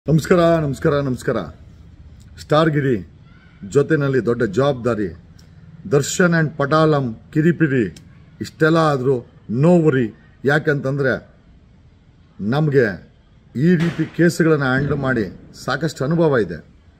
ನಮಸ್ಕಾರ ನಮಸ್ಕಾರ ನಮಸ್ಕಾರ ಸ್ಟಾರ್ ಗಿರಿ ಜೊತೆನಲ್ಲಿ ದೊಡ್ಡ ಜವಾಬ್ದಾರಿ ದರ್ಶನ್ ಆ್ಯಂಡ್ ಪಟಾಲಂ ಕಿರಿಪಿರಿ ಇಷ್ಟೆಲ್ಲ ಆದರೂ ನೋವರಿ ಯಾಕಂತಂದರೆ ನಮಗೆ ಈ ರೀತಿ ಕೇಸುಗಳನ್ನು ಹ್ಯಾಂಡಲ್ ಮಾಡಿ ಸಾಕಷ್ಟು ಅನುಭವ ಇದೆ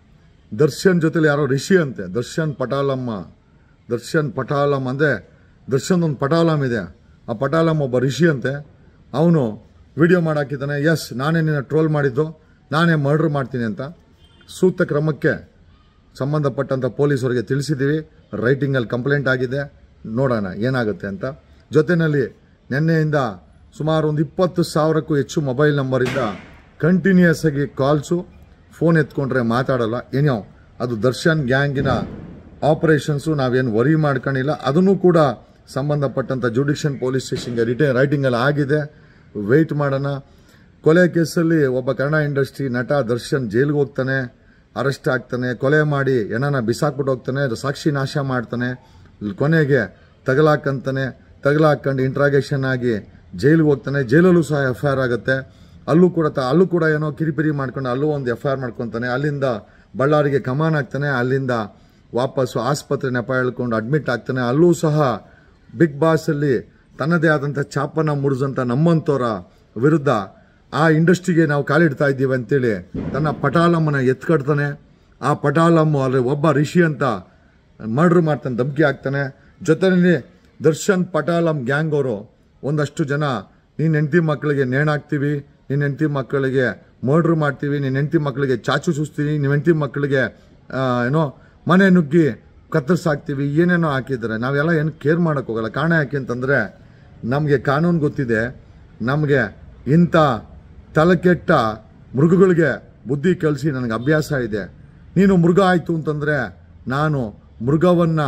ದರ್ಶನ್ ಜೊತೆಲಿ ಯಾರೋ ರಿಷಿ ಅಂತೆ ದರ್ಶನ್ ಪಟಾಲಮ್ಮ ದರ್ಶನ್ ಪಟಾಲಂ ಅಂದರೆ ದರ್ಶನ್ ಒಂದು ಪಟಾಲಂ ಇದೆ ಆ ಪಟಾಲಂ ಒಬ್ಬ ರಿಷಿ ಅಂತೆ ಅವನು ವಿಡಿಯೋ ಮಾಡಾಕಿದ್ದಾನೆ ಎಸ್ ನಾನೇ ನಿನ್ನ ಟ್ರೋಲ್ ಮಾಡಿದ್ದು ನಾನೇ ಮರ್ಡರ್ ಮಾಡ್ತೀನಿ ಅಂತ ಸೂಕ್ತ ಕ್ರಮಕ್ಕೆ ಸಂಬಂಧಪಟ್ಟಂಥ ಪೊಲೀಸರಿಗೆ ತಿಳಿಸಿದ್ದೀವಿ ರೈಟಿಂಗಲ್ಲಿ ಕಂಪ್ಲೇಂಟ್ ಆಗಿದೆ ನೋಡೋಣ ಏನಾಗುತ್ತೆ ಅಂತ ಜೊತೆಯಲ್ಲಿ ನಿನ್ನೆಯಿಂದ ಸುಮಾರು ಒಂದು ಇಪ್ಪತ್ತು ಸಾವಿರಕ್ಕೂ ಹೆಚ್ಚು ಮೊಬೈಲ್ ನಂಬರಿಂದ ಕಂಟಿನ್ಯೂಯಸ್ ಆಗಿ ಕಾಲ್ಸು ಫೋನ್ ಎತ್ಕೊಂಡ್ರೆ ಮಾತಾಡಲ್ಲ ಏನೋ ಅದು ದರ್ಶನ್ ಗ್ಯಾಂಗಿನ ಆಪರೇಷನ್ಸು ನಾವೇನು ವರಿ ಮಾಡ್ಕೊಂಡಿಲ್ಲ ಅದನ್ನು ಕೂಡ ಸಂಬಂಧಪಟ್ಟಂಥ ಜುಡಿಷನ್ ಪೊಲೀಸ್ ಸ್ಟೇಷನ್ಗೆ ರಿಟೇ ರೈಟಿಂಗಲ್ಲಿ ಆಗಿದೆ ವೆಯ್ಟ್ ಮಾಡೋಣ ಕೊಲೆ ಕೇಸಲ್ಲಿ ಒಬ್ಬ ಕನ್ನಡ ಇಂಡಸ್ಟ್ರಿ ನಟ ದರ್ಶನ್ ಜೈಲಿಗೆ ಹೋಗ್ತಾನೆ ಅರೆಸ್ಟ್ ಆಗ್ತಾನೆ ಕೊಲೆ ಮಾಡಿ ಏನನ ಬಿಸಾಕ್ಬಿಟ್ಟು ಹೋಗ್ತಾನೆ ಅದು ಸಾಕ್ಷಿ ನಾಶ ಮಾಡ್ತಾನೆ ಕೊನೆಗೆ ತಗಲಾಕಂತಾನೆ ತಗಲಾಕೊಂಡು ಇಂಟ್ರಾಗೇಷನ್ ಆಗಿ ಜೈಲಿಗೆ ಹೋಗ್ತಾನೆ ಜೈಲಲ್ಲೂ ಸಹ ಎಫ್ ಐ ಆರ್ ಆಗುತ್ತೆ ಅಲ್ಲೂ ಕೂಡ ತ- ಅಲ್ಲೂ ಕೂಡ ಏನೋ ಕಿರಿಪಿರಿ ಮಾಡ್ಕೊಂಡು ಅಲ್ಲೂ ಒಂದು ಎಫ್ ಐ ಆರ್ ಮಾಡ್ಕೊತಾನೆ ಅಲ್ಲಿಂದ ಬಳ್ಳಾರಿಗೆ ಕಮಾನ್ ಆಗ್ತಾನೆ ಅಲ್ಲಿಂದ ವಾಪಸ್ಸು ಆಸ್ಪತ್ರೆ ನೆಪ ಹೇಳ್ಕೊಂಡು ಅಡ್ಮಿಟ್ ಆಗ್ತಾನೆ ಅಲ್ಲೂ ಸಹ ಬಿಗ್ ಬಾಸ್ ಅಲ್ಲಿ ತನ್ನದೇ ಆದಂಥ ಚಾಪನ ಮುಡಿದಂಥ ನಮ್ಮಂತವರ ವಿರುದ್ಧ ಆ ಇಂಡಸ್ಟ್ರಿಗೆ ನಾವು ಕಾಲಿಡ್ತಾ ಇದ್ದೀವಿ ಅಂತೇಳಿ ತನ್ನ ಪಟಾಲಮ್ಮನ ಎತ್ಕಡ್ತಾನೆ ಆ ಪಟಾಲಮ್ಮ ಅಲ್ಲಿ ಒಬ್ಬ ರಿಷಿ ಅಂತ ಮರ್ಡರ್ ಮಾಡ್ತಾನೆ ಧಮ್ಕಿ ಹಾಕ್ತಾನೆ ಜೊತೆಯಲ್ಲಿ ದರ್ಶನ್ ಪಟಾಲಂ ಗ್ಯಾಂಗ್ ಅವರು ಒಂದಷ್ಟು ಜನ ನಿನ್ನ ಹೆಂಡತಿ ಮಕ್ಕಳಿಗೆ ನೇಣಾಕ್ತೀವಿ ನಿನ್ನ ಹೆಂಡತಿ ಮಕ್ಕಳಿಗೆ ಮರ್ಡ್ರ್ ಮಾಡ್ತೀವಿ ನಿನ್ನ ಹೆಂಡತಿ ಮಕ್ಕಳಿಗೆ ಚಾಚು ಚೂಸ್ತೀವಿ ನಿಮ್ಮ ಹೆಂಡತಿ ಮಕ್ಕಳಿಗೆ ಆ, ಏನೋ ಮನೆ ನುಗ್ಗಿ ಕತ್ತರಿಸಾಕ್ತೀವಿ ಏನೇನೋ ಹಾಕಿದ್ದಾರೆ ನಾವೆಲ್ಲ ಏನು ಕೇರ್ ಮಾಡೋಕೆ ಹೋಗಲ್ಲ ಕಾರಣ ಯಾಕೆ ಅಂತಂದರೆ ನಮಗೆ ಕಾನೂನು ಗೊತ್ತಿದೆ ನಮಗೆ ಇಂಥ ತಲೆಕೆಟ್ಟ ಮೃಗಗಳಿಗೆ ಬುದ್ಧಿ ಕಲಿಸಿ ನನಗೆ ಅಭ್ಯಾಸ ಇದೆ ನೀನು ಮೃಗ ಆಯಿತು ಅಂತಂದರೆ ನಾನು ಮೃಗವನ್ನು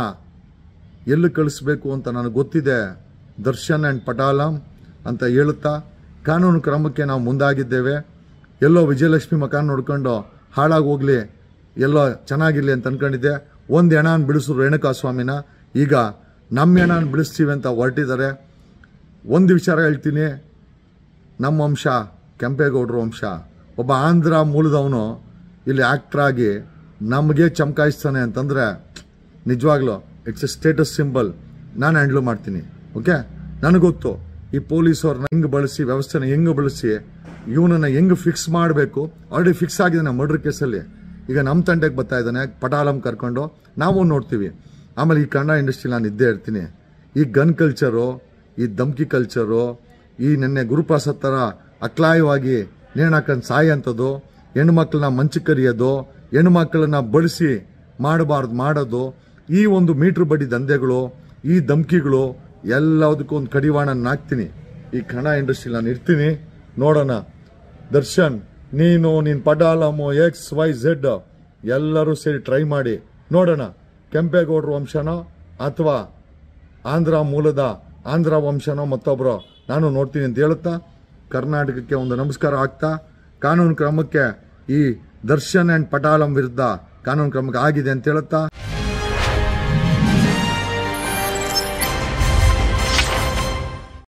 ಎಲ್ಲಿ ಕಳಿಸ್ಬೇಕು ಅಂತ ನನಗೆ ಗೊತ್ತಿದೆ ದರ್ಶನ್ ಆ್ಯಂಡ್ ಪಟಾಲಂ ಅಂತ ಹೇಳುತ್ತಾ ಕಾನೂನು ಕ್ರಮಕ್ಕೆ ನಾವು ಮುಂದಾಗಿದ್ದೇವೆ ಎಲ್ಲೋ ವಿಜಯಲಕ್ಷ್ಮಿ ಮಕ ನೋಡ್ಕೊಂಡು ಹಾಳಾಗಿ ಹೋಗ್ಲಿ ಎಲ್ಲೋ ಚೆನ್ನಾಗಿರ್ಲಿ ಅಂತ ಅನ್ಕೊಂಡಿದ್ದೆ ಒಂದು ಹೆಣನ ಬಿಡಿಸಿದ್ರು ರೇಣುಕಾ ಸ್ವಾಮಿನ ಈಗ ನಮ್ಮ ಹೆಣನ ಬಿಡಿಸ್ತೀವಿ ಅಂತ ಹೊರಟಿದ್ದಾರೆ ಒಂದು ವಿಚಾರ ಹೇಳ್ತೀನಿ ನಮ್ಮ ವಂಶ ಕೆಂಪೇಗೌಡರ ವಂಶ ಒಬ್ಬ ಆಂಧ್ರ ಮೂಲದವನು ಇಲ್ಲಿ ಆಕ್ಟರ್ ಆಗಿ ನಮಗೆ ಚಮಕಾಯಿಸ್ತಾನೆ ಅಂತಂದ್ರೆ ನಿಜವಾಗ್ಲೂ ಇಟ್ಸ್ ಎ ಸ್ಟೇಟಸ್ ಸಿಂಬಲ್ ನಾನು ಹ್ಯಾಂಡ್ಲ್ ಮಾಡ್ತೀನಿ ಓಕೆ ನನಗೊತ್ತು ಈ ಪೊಲೀಸವ್ರನ್ನ ಹೆಂಗೆ ಬಳಸಿ ವ್ಯವಸ್ಥೆನ ಹೆಂಗೆ ಬಳಸಿ ಇವನನ್ನ ಹೆಂಗೆ ಫಿಕ್ಸ್ ಮಾಡಬೇಕು ಆಲ್ರೆಡಿ ಫಿಕ್ಸ್ ಆಗಿದ್ದಾನೆ ಮರ್ಡರ್ ಕೇಸಲ್ಲಿ ಈಗ ನಮ್ಮ ತಂಡಕ್ಕೆ ಬರ್ತಾ ಇದ್ದಾನೆ ಪಟಾಲಂ ಕರ್ಕೊಂಡು ನಾವು ನೋಡ್ತೀವಿ ಆಮೇಲೆ ಈ ಕನ್ನಡ ಇಂಡಸ್ಟ್ರಿ ನಾನು ಇದ್ದೇ ಇರ್ತೀನಿ ಈ ಗನ್ ಕಲ್ಚರು ಈ ಧಮ್ಕಿ ಕಲ್ಚರು ಈ ನಿನ್ನೆ ಗುರುಪ್ರಸಾದ್ ಥರ ಅಕ್ಲಾಯವಾಗಿ ನೇಣಾಕಂಡು ಸಾಯಂಥದ್ದು ಹೆಣ್ಮಕ್ಳನ್ನ ಮಂಚು ಕರಿಯೋದು ಹೆಣ್ಮಕ್ಳನ್ನ ಬಳಸಿ ಮಾಡಬಾರ್ದು ಮಾಡೋದು ಈ ಒಂದು ಮೀಟ್ರ್ ಬಡ್ಡಿ ದಂಧೆಗಳು ಈ ಧಮ್ಕಿಗಳು ಎಲ್ಲದಕ್ಕೂ ಒಂದು ಕಡಿವಾಣ ಹಾಕ್ತೀನಿ ಈ ಕನ್ನಡ ಇಂಡಸ್ಟ್ರಿ ನಾನು ಇರ್ತೀನಿ ನೋಡೋಣ ದರ್ಶನ್ ನೀನು ನಿನ್ ಪಡಾಲಮು ಎಕ್ಸ್ ವೈ ಝೆಡ್ ಎಲ್ಲರೂ ಸೇರಿ ಟ್ರೈ ಮಾಡಿ ನೋಡೋಣ ಕೆಂಪೇಗೌಡರ ವಂಶನೋ ಅಥವಾ ಆಂಧ್ರ ಮೂಲದ ಆಂಧ್ರ ವಂಶನೋ ಮತ್ತೊಬ್ಬರು ನಾನು ನೋಡ್ತೀನಿ ಅಂತ ಹೇಳುತ್ತಾ ಕರ್ನಾಟಕಕ್ಕೆ ಒಂದು ನಮಸ್ಕಾರ ಆಗ್ತಾ ಕಾನೂನು ಕ್ರಮಕ್ಕೆ ಈ ದರ್ಶನ್ ಅಂಡ್ ಪಟಾಲಂ ವಿರುದ್ಧ ಕಾನೂನು ಕ್ರಮಕ್ಕೆ ಆಗಿದೆ ಅಂತ ಹೇಳುತ್ತಾ